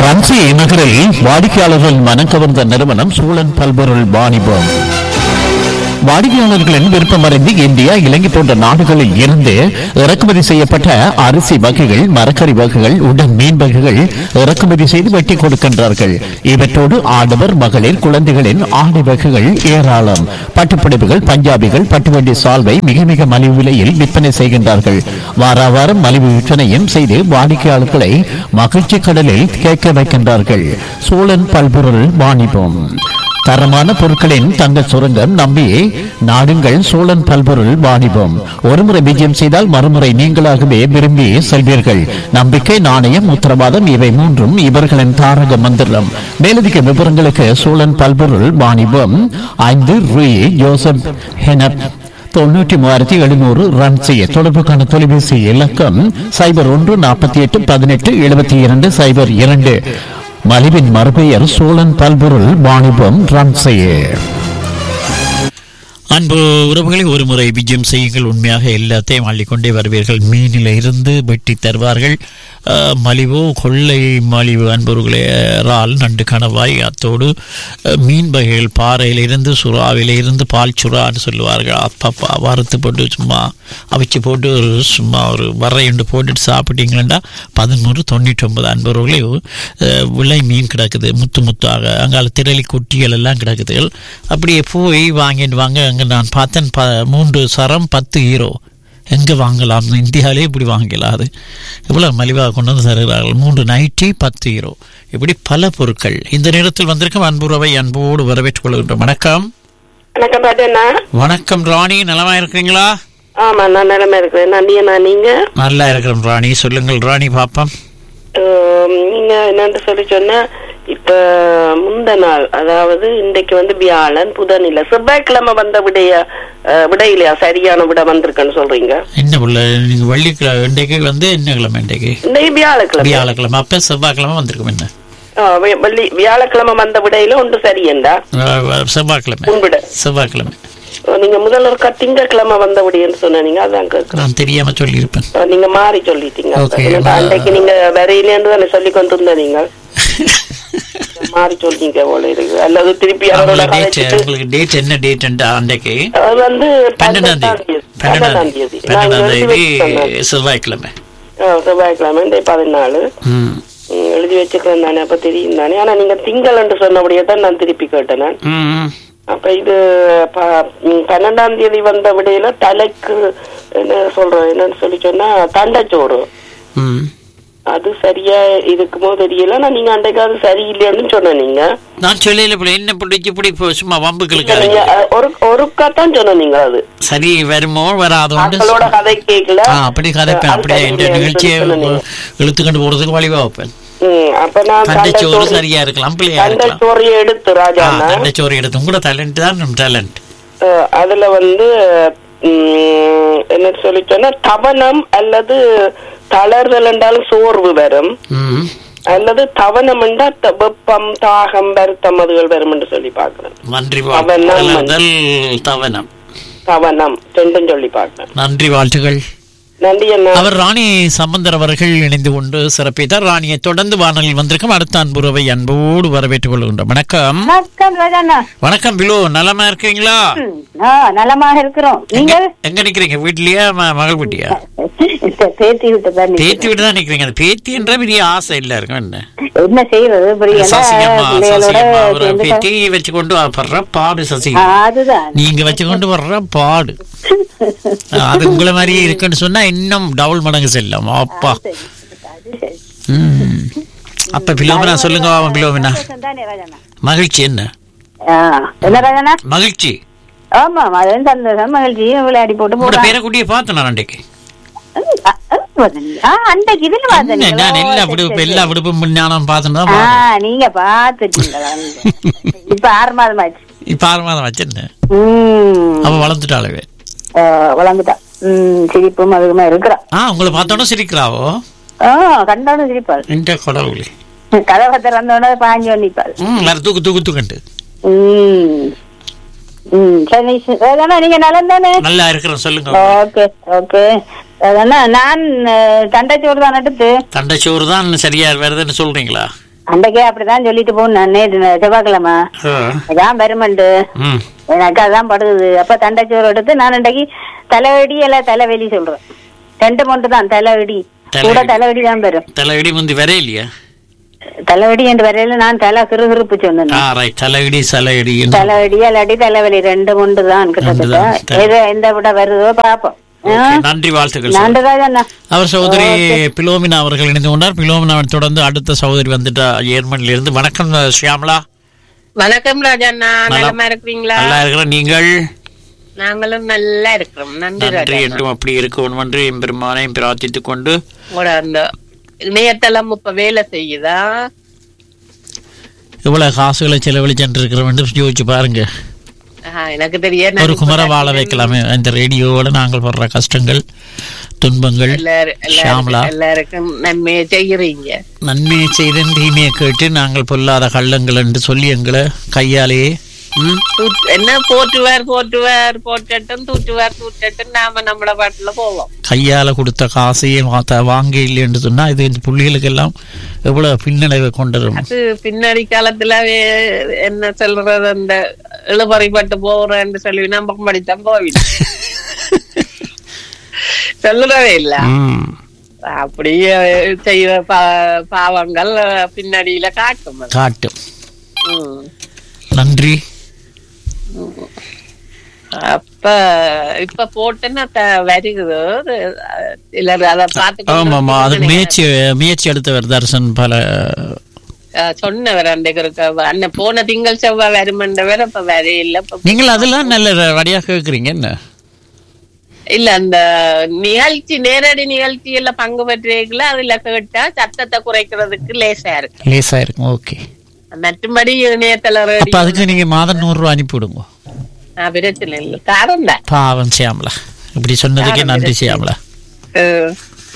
ரன்சி நகரில் வாடிக்கையாளர்கள் மனம் கவர்ந்த நிறுவனம் சூழன் பல்பொருள் வாணிபம் வாடிக்கையாளர்களின் விருப்பமறிந்து இந்தியா இலங்கை போன்ற நாடுகளில் இருந்து இறக்குமதி செய்யப்பட்ட அரிசி வகைகள் மரக்கறி வகைகள் உடன் மீன் வகைகள் இறக்குமதி செய்து வெட்டி கொடுக்கின்றார்கள் இவற்றோடு ஆடவர் மகளிர் குழந்தைகளின் ஆடை வகைகள் ஏராளம் பட்டுப்புடவைகள் பஞ்சாபிகள் பட்டுவண்டி சால்வை மிக மிக மலிவு விலையில் விற்பனை செய்கின்றார்கள் வார வாரம் மலிவு விற்பனையும் செய்து வாடிக்கையாளர்களை மகிழ்ச்சி கடலில் கேட்க வைக்கின்றார்கள் சோழன் பல்பொருள் வாணிபம் தரமான பொருட்களின் தங்க சுரங்கம் நம்பி நாடுங்கள் சோழன் பல்பொருள் வாணிபம் ஒருமுறை விஜயம் செய்தால் மறுமுறை நீங்களாகவே விரும்பி செல்வீர்கள் நம்பிக்கை நாணயம் உத்தரவாதம் இவை மூன்றும் இவர்களின் தாரக மந்திரம் மேலதிக விவரங்களுக்கு சோழன் பல்பொருள் வாணிபம் ஐந்து ரூ ஜோசப் ஹெனப் தொண்ணூற்றி மூவாயிரத்தி எழுநூறு ரன் செய்ய தொடர்புக்கான தொலைபேசி இலக்கம் சைபர் ஒன்று நாற்பத்தி எட்டு பதினெட்டு எழுபத்தி இரண்டு சைபர் இரண்டு மலிவின் மறுபெயர் சோழன் பல்பொருள் வாணிபம் ரன் செய்ய அன்பு உறவுகளை ஒரு முறை விஜயம் செய்யுங்கள் உண்மையாக எல்லாத்தையும் அள்ளிக்கொண்டே வருவீர்கள் மீனில் இருந்து வெட்டி தருவார்கள் அஹ், மலிவோ கொள்ளை மலிவு அன்பர்களே இறால் நண்டு கணவாய் அத்தோடு அஹ், மீன் வகைகள் பாறையிலிருந்து சுறாவிலிருந்து பால் சுறான்னு சொல்லுவார்கள் அப்பப்பா வறுத்து போட்டு சும்மா அவிச்சு போட்டு ஒரு சும்மா ஒரு வரையுண்டு போட்டுட்டு சாப்பிட்டீங்களா பதினோரு தொண்ணூற்றி ஒன்பது அன்பர்களே அஹ், விலை மீன் கிடக்குது முத்து முத்தாக அங்கால திரளி குட்டிகள் எல்லாம் கிடக்குது அப்படியே போய் வாங்கிட்டு வாங்க அங்கே நான் பார்த்தேன் ப மூன்று சரம் பத்து ஹீரோ எங்கே வாங்கலாம் இந்தியாவிலே இப்படி வாங்கலாம் அது இவ்வளோ மலிவாக கொண்டு வந்து தருகிறார்கள் மூன்று நைட்டி பத்து ஹீரோ இப்படி பல பொருட்கள் இந்த நேரத்தில் வந்திருக்கும் அன்புறவை அன்போடு வரவேற்றுக் கொள்கின்றோம் வணக்கம் வணக்கம் பாட்டேண்ணா வணக்கம் ராணி நலமா இருக்கிறீங்களா ஆமா நான் நிலைமை இருக்கிறேன் நன்றியண்ணா நீங்க நல்லா இருக்கிறோம் ராணி சொல்லுங்கள் ராணி பாப்பம் ஆம், நீங்க என்னன்னு சொல்லி சொன்னா இப்ப முந்த நாள் அதாவது இன்றைக்கு வந்து வியாழன் புதன் இல்ல செவ்வாய்க்கிழமை வந்த விடைய அஹ், விடையிலையா சரியான விட வந்திருக்குன்னு சொல்றீங்க என்ன உள்ள நீங்க வெள்ளிக்கிழமை இன்றைக்கு வந்து என்ன கிழமை இன்றைக்கு இன்றைக்கு வியாழக்கிழமை வியாழக்கிழமை அப்ப செவ்வாய்க்கிழமை வந்திருக்கும் என்ன ஆ, வெ- வெள்ளி வியாழக்கிழமை வந்த விடையில ஒன்று சரியண்டா அஹ், செவ்வாய்க்கிழமை முன்விட செவ்வாய்க்கிழமை நீங்க முதல்ல ஒரு திங்கக்கிழமை வந்த விடைன்னு சொன்னீங்க அதான் கேட்கிறேன் நான் தெரியாம சொல்லியிருப்பேன் ஆ, நீங்க மாறி சொல்லிட்டீங்க Okay, என்னடா, வா- அன்றைக்கு நீங்க வரையிலேன்னு தானே சொல்லி கொண்டு இருந்த நீங்க மாறி சொல்றீங்க போல இருக்கு அல்லது திருப்பி அவரோட உங்களுக்கு டேட் கதைச்சிட்டு உங்களுக்கு டேட் என்ன டேட் அன்றைக்கு அது வந்து பன்னெண்டாம் தேதி பன்னெண்டாம் தேதி பன்னெண்டாம் நான் தேதி எழுதி வச்சிருக்கேன் செவ்வாய்க்கிழமை ஆ, செவ்வாய்க்கிழமை இந்த பதினாலு ம். ம், எழுதி வச்சுக்கிறேன் தானே அப்ப தெரியும் தானே ஆனா நீங்க திங்கள் என்று சொன்னபடியே தான் நான் திருப்பி கேட்டேன் நான் ம், ம். அப்ப இது ப- ம், பன்னெண்டாம் தேதி வந்த விடையில தலைக்கு என்ன சொல்றேன் என்னன்னு சொல்லி சொன்னா தண்டைச்சோறு ம். அது சரியா இருக்குமோ தெரியல ஆனா நீங்க அன்றைக்கு அது சரியில்லைன்னு சொன்ன நீங்க நான் சொல்லல இப்படி என்ன பிடிச்சி இப்படி இப்போ சும்மா வம்புகளுக்கு நீங்க அலைஞ்சு. அஹ், ஒரு ஒருக்கா தான் சொன்ன நீங்க அது சரி வருமோ வராதோ மக்களோட கதை கேட்கல ஆ அப்படி கதைப்பேன் அது அப்படியே இந்த சரியில்லைன்னு நிகழ்ச்சியை சொல்லி சொன்னீங்க. இழுத்துக்கொண்டு போறதுக்கு வழிவா வைப்பேன் ம், அப்ப நான் தண்டைச்சோறு தண்டைச்சோறு சரியா இருக்கலாம் பிள்ளையா இருக்கலாம் தண்டைச்சோறையை எடுத்து ராஜா தண்டைச்சோறு எடுத்து உங்களோட டேலண்ட் தான் டேலண்ட் அதுல வந்து ம், என்ன சொல்லி சொன்னா தவனம் அல்லது தளர்தல் என்றாலும் சோர்வு வரும் ம் அல்லது தவனம் என்றா த- வெப்பம் தாகம் வருத்தம் அதுகள் வரும் என்று சொல்லி பாக்குறேன் நன்றி அவன் தான் வாழ்த்துகள் தவனம் தவனம் ரெண்டும் சொல்லி பாக்குறேன் நன்றி வாழ்த்துகள் நன்றி அண்ணா அவர் ராணி சம்பந்தர் அவர்கள் இணைந்து கொண்டு சிறப்பித்தார் ராணியை தொடர்ந்து வானொலியில் வந்திருக்கும் அடுத்த அன்புறவை அன்போடு வரவேற்றுக் கொள்கின்றோம் வணக்கம் வணக்கம் ராஜாண்ணா வணக்கம் பிலோ நலமா இருக்கீங்களா ம், ஆ நலமாக இருக்கிறோம் எங்க நீங்கள் எங்க நிக்கிறீங்க வீட்லயா ம- மகள் வீட்டியா இந்த பேத்தி விட்டு தான் நிக்கிறேன். பேத்தி வீட்டு தான் நிக்கிறீங்க அந்த பேத்தின்ற பெரிய ஆசை இல்ல இருக்கும் என்ன என்ன செய்வது புரியல சசிகம்மா பிள்ளைகளோட சசிகம்மா ஒரு சேர்ந்து பேத்தி வச்சு கொண்டு வர்ற பாடு சசி ஆ, அதுதான் நீங்க வச்சு கொண்டு வர்ற பாடு அது உங்களை மாதிரியே இருக்குன்னு சொன்னா இன்னும் டபுள் மடங்கு செல்லும் அப்பா அது சரி. ம். அப்ப பிலோமினா சொல்லுங்க பாவம் பிலோமினா தானே ராஜாண்ணா மகிழ்ச்சி என்ன ஆ, என்ன ராஜாண்ணா மகிழ்ச்சி ஆமா அது சந்தோஷம் மகிழ்ச்சி விளையாடி போட்டு உங்களோட போறான் பேரை குட்டியை பார்த்தேன் நான் அன்றைக்கு ஆ, அன்றைக்கு இதுல என்ன, பார்த்தேன் நான் எல்லா விடுப்பு எல்லா விடுப்பும் ஞானம் பார்த்துன்னு தான் ஆ பார்த்தேன். நீங்க பாத்துட்டீங்களா இப்ப ஆறு மாதம் ஆச்சு இப்ப ஆறு மாதம் வச்சிருந்தேன் ம் அவ வளர்ந்துட்டாளவே ஆ, வளர்ந்துட்டா ம் சிரிப்பும் அதுக்குமா இருக்கிறா ஆ உங்களை பார்த்தோன்னே சிரிக்கிறாவோ ஆ கண்டாலும் சிரிப்பாள் இந்த கடவுளே கதவை திறந்தோட பாஞ்சு வண்டிப்பாள் ம் வேற தூக்கு தூக்கு தூக்கண்டு ம் ம் சரி அதானே நீங்க நலம் தானே நல்லா இருக்கிறேன் சொல்லுங்க ஓகே ஓகே அதானே நான் தண்டைச்சோறு தான் எடுத்து தண்டை சோறு தான் சரியா வருதுன்னு சொல்றீங்களா அன்றைக்கே அப்படிதான் சொல்லிட்டு போனேன் நேற்று செவ்வாய்க்கிழமை அதான் வருமண்டு ம் எனக்கு அதான் படுகுது அப்ப தண்டைச்சோறு எடுத்து நான் இன்றைக்கு தலைவடி இல்ல தலைவலி சொல்றேன் ரெண்டு மட்டும் தான் தலைவடி தலைவலி. கூட தலைவடி தான் வரும் தலையடி முந்தி வர இல்லையா தலைவடி என்று வரையில நான் தலை கிருகிருப்பு சொன்னேன் ஆ ரைட் தலையடி சலையடி தலைவடி அல்லாட்டி தலைவலி ரெண்டு முண்டு தான் கிட்டத்தட்ட ரெண்டு தான். எது எந்த விட வருதோ பாப்போம் நன்றி வாழ்த்துக்கள் சார். நன்றிதான் அவர் சகோதரி பிலோமினா அவர்கள் இணைந்து கொண்டார் பிலோமினாவை தொடர்ந்து அடுத்த சகோதரி வந்துட்டா ஜெர்மனில இருந்து வணக்கம் ஷியாமலா வணக்கம் ராஜண்ணா நல்லா- நலமா இருக்கிறீங்களா நல்லா இருக்கிற நீங்கள் நாங்களும் நல்லா இருக்கிறோம் நன்றி நன்றி ராஜண்ணா என்றும் அப்படி இருக்கணும் என்று எம்பெருமானையும் பிரார்த்தித்துக் கொண்டு உங்களோட அந்த இணையதளம் இப்ப வேலை செய்யுதா இவ்வளவு காசுகளை செலவழிச்சென்று இருக்கிறோம் என்று யோசிச்சு பாருங்க ஆஹா, எனக்கு தெரிய ஒரு குமர வாழ வைக்கலாமே இந்த ரேடியோவோட நாங்கள் படுற கஷ்டங்கள் துன்பங்கள் ஷியாமலா எல்லாருக்கும் நன்மையை செய்யறீங்க நன்மையை செய்தேன் தீமையை கேட்டு நாங்கள் பொல்லாத கள்ளங்கள் என்று சொல்லி எங்களை கையாலேயே ம், தூத்து- என்ன போட்டுவார் போட்டுவார் போட்டட்டும் தூட்டுவார் தூட்டட்டும் நாம நம்மள பாட்டுல போவோம் கையால கொடுத்த காசையே வாத்த வாங்க இல்லை என்று சொன்னா இது இந்த புள்ளிகளுக்கு எல்லாம் எவ்வளவு பின்னடைவை கொண்டுரும் அது பின்னாடி காலத்துல வே- என்ன சொல்றது அந்த இழுபறிப்பட்டு போறேன்னு சொல்லி நம்ப படித்தான் போவிடும் சொல்லுறவே இல்ல ம். அப்படியே செய்யற பா- பாவங்கள் பின்னாடியில காட்டும் அது. காட்டும் ம். நன்றி அப்ப இப்ப போட்டுன்னா த- வருகுது அது, அஹ், சிலர் அதை பார்த்து ஆமாமா அது முயற்சி முயற்சி எடுத்தவர் தர்சன் பல சொன்னவர் அந்த அண்ணன் போன திங்கள் செவ்வாய் வருமன்றவர் அப்ப வர இல்ல இப்ப நீங்கள் அதெல்லாம் நல்ல வடியா கேக்குறீங்க என்ன இல்ல அந்த நிகழ்ச்சி நேரடி நிகழ்ச்சி எல்லாம் பங்கு பெற்றீங்களா அதுல கேட்டா சத்தத்தை குறைக்கிறதுக்கு லேசா இருக்கு லேசா இருக்கும் ஓகே மற்றபடி இணையதள அப்ப ரேடியோ அதுக்கு நீங்க மாதம் நூறு ரூபா அனுப்பி விடுங்க ஆ, பிரச்சனை இல்லை காரம் தான் பாவம் செய்யாமலா இப்படி சொன்னதுக்கே நன்றி செய்யாமலா அஹ்,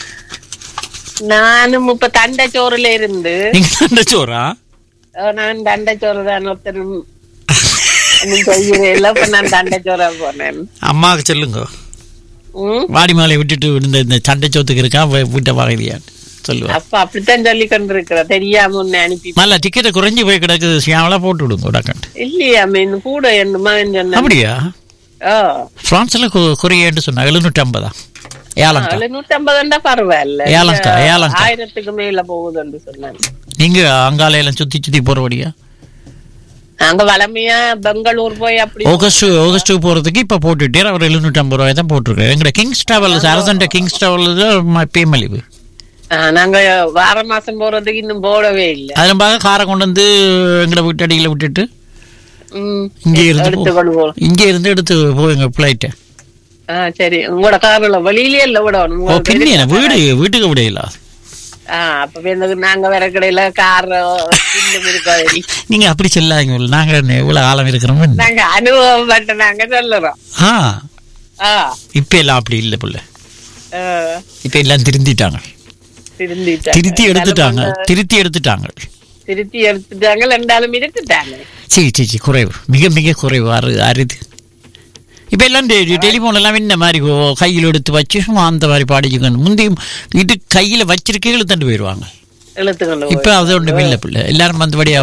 நானும் இப்ப தண்டைச்சோறுல இருந்து நீங்க அந்த சோறா அஹ், நான் தண்டைச்சோறு தான் ஒருத்தரும் ஒண்ணும் செய்யவே இல்லை இப்ப நான் தண்டைச்சோறா போனேன் அம்மாவுக்கு சொல்லுங்க ம் வாடி மாலை விட்டுட்டு இந்த இந்த சண்டை சோத்துக்கு இருக்கா வி- விட்ட வாங்கியான்னு சொல்லுவேன் அப்ப அப்படித்தான் சொல்லி கொண்டிருக்கிற தெரியாம உன்னை அனுப்பி நல்ல டிக்கெட்டை குறைஞ்சி போய் கிடக்குது சியாமலா போட்டு விடுங்க உடக்கண்டு இல்லையா மீன் கூட என்னமா சொன்ன அப்படியா ஓ பிரான்ஸ்ல கு- குறையன்னு சொன்னா எழுநூற்றி ஐம்பதா ஏலங்கா எழுநூத்தி ஐம்பதுண்டா பரவாயில்ல ஏலங்கா, இல்ல, ஏலங்கா. ஆயிரத்துக்கு மேல போகுதுன்னு சொன்னாங்க நீங்க அங்காலையெல்லாம் சுத்தி சுத்தி போறபடியா நாங்க வளமையா பெங்களூர் போய் அப்படி ஆகஸ்ட் ஆகஸ்ட்டுக்கு போறதுக்கு இப்ப போட்டுட்டே அவர் எழுநூற்றி ஐம்பது ரூபாய் தான் போட்டிருக்காரு எங்கட கிங்ஸ் டிராவல்ஸ் அரசன்ட கிங்ஸ் டிராவல்ஸ் பேமலிவு ஆ, நாங்க வார மாசம் போறதுக்கு இன்னும் போடவே இல்ல அதில் பார்க்க காரை கொண்டு வந்து எங்கட வீட்டு அடியில் விட்டுட்டு ம், இங்கே இருந்து எடுத்து கொண்டு போகலாம் இங்கே இருந்து எடுத்து போவீங்க ஃப்ளைட்டை ஆ, சரி உங்களோட கார்ல வெளியிலே இல்ல விடணும் ஓ உங்களுக்கு பின்ன என்ன வீடு வீட்டுக்கு விடையில ஆ, அப்ப எனக்கு நாங்க வேற கடையில கார் இருக்காது நீங்க அப்படி சொல்லாதீங்க நாங்க என்ன இவ்வளவு காலம் இருக்கிறோம் என்ன? நாங்க அனுபவம் பட்டு நாங்க சொல்லுறோம் ஆ ஆ, இப்ப எல்லாம் அப்படி இல்லை புள்ள ஆ, இப்ப எல்லாம் திருந்திட்டாங்க திருந்திட்டாங்க. திருத்தி எடுத்துட்டாங்க திருத்தி எடுத்துட்டாங்க திருத்தி எடுத்துட்டாங்க ரெண்டாலும் இருந்துட்டாங்க சரி சரி சரி குறைவு மிக மிக குறைவு அரு அரிது இப்ப எல்லாம் டெலிஃபோன் எல்லாம் இந்த மாதிரி ஓ, கையில் எடுத்து வச்சு சும்மா அந்த மாதிரி பாடிச்சுக்கணும் முந்தையும் இது கையில வச்சிருக்கே இழுத்துட்டு போயிடுவாங்க இழுத்துக்கொண்டு இப்ப அது ஒன்றும் இல்லை பிள்ளை எல்லாரும் வந்தபடியா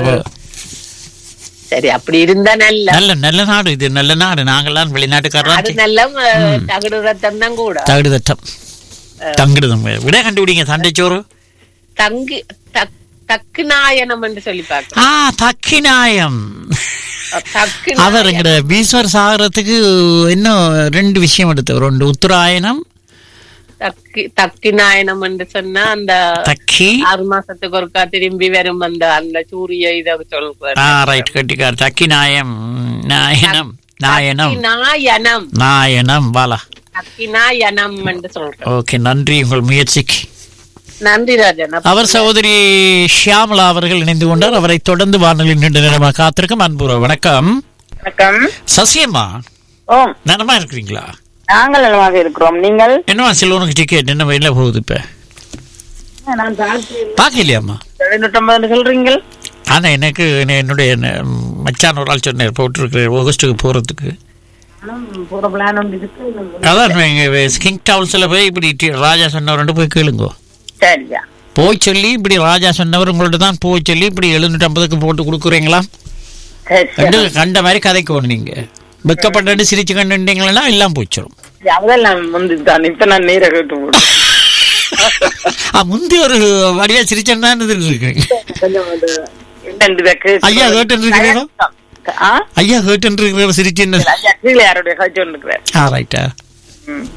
சரி அப்படி இருந்தா நல்ல நல்ல நல்ல நாடு இது நல்ல நாடு நாங்கெல்லாம் அது வெளிநாட்டுக்காரலாம் நல்ல அஹ், தகுடு ரத்தம் தான் கூட தகுடு தட்டம் தங்குடுதம் விட கண்டுபிடிங்க சண்டைச்சோறு தங்கு தக்- தக்கு நாயனம் என்று சொல்லி பார்க்க ஆ தக்கிநாயம் தக்கு அவர் எங்கட பீஸ்வர் சாகரத்துக்கு இன்னும் ரெண்டு விஷயம் எடுத்தவர் ஒன்று உத்தராயணம் தக்கு தக்கு நாயனம் என்று சொன்னா அந்த தக்கி ஆறு மாசத்துக்கு ஒருக்கா திரும்பி வரும் அந்த அந்த சூரிய இத சொல்றாரு ஆ ரைட் கட்டிக்கார் தக்கி நாயம் நாயனம் நாயனம் நாயனம் நாயனம் வாலா தக்கி நாயனம் என்று சொல்றேன் ஓகே நன்றி உங்கள் முயற்சிக்கு நன்றி ராஜன் அப்ப அவர் சகோதரி ஷியாமலா அவர்கள் இணைந்து கொண்டார் அவரை தொடர்ந்து வானொலி நீண்ட நேரமாக காத்திருக்கும் அன்புற வணக்கம் வணக்கம் சசியம்மா ஓம் நலமா இருக்கிறீங்களா நாங்கள் நலமாக இருக்கிறோம் நீங்கள் என்னவா சிலவனுக்கு டிக்கெட் என்ன வயல போகுது இப்ப நான் பாக்கலையாம்மா எழுநூற்றம்பது சொல்றீங்க ஆனா எனக்கு என்ன- என்னுடைய ந- மச்சான் ஒரு ஆள் சொன்னார் போட்டிருக்கிறேன் ஆகஸ்ட்டுக்கு போறதுக்கு போற பிளான் ஒன்று இருக்கு அதான் எங்க கிங் டவுன்ஸ்ல போய் இப்படி டி- ராஜா சொன்னவர்கிட்ட போய் கேளுங்க சரியா போய் சொல்லி இப்படி ராஜா சொன்னவர் உங்கள்ட்ட தான் போய் சொல்லி இப்படி எழுநூற்றி ஐம்பதுக்கு போட்டு கொடுக்குறீங்களா சரி, கண்டு சரி. கண்ட மாதிரி கதைக்கு நீங்க வெக்கப்பட்டு சிரிச்சு கண்டுட்டீங்களா எல்லாம் போச்சிடும் அதெல்லாம் முந்தி தான் இப்ப நான் நீரை கேட்டு போடுறேன் முந்தி ஒரு வடிவா சிரிச்சேன்னு தான் இருக்கீங்க கொஞ்சம் அது என்னண்டு வைக்க- ஐயா, கேட்டு இருக்கிறீரோ? ஆ? ஐயா கேட்டு சிரிச்சு ஐயா, கீழே யாருடைய கட்சி ஒன்று இருக்கிறார் ஆ ரைட்டா ம்.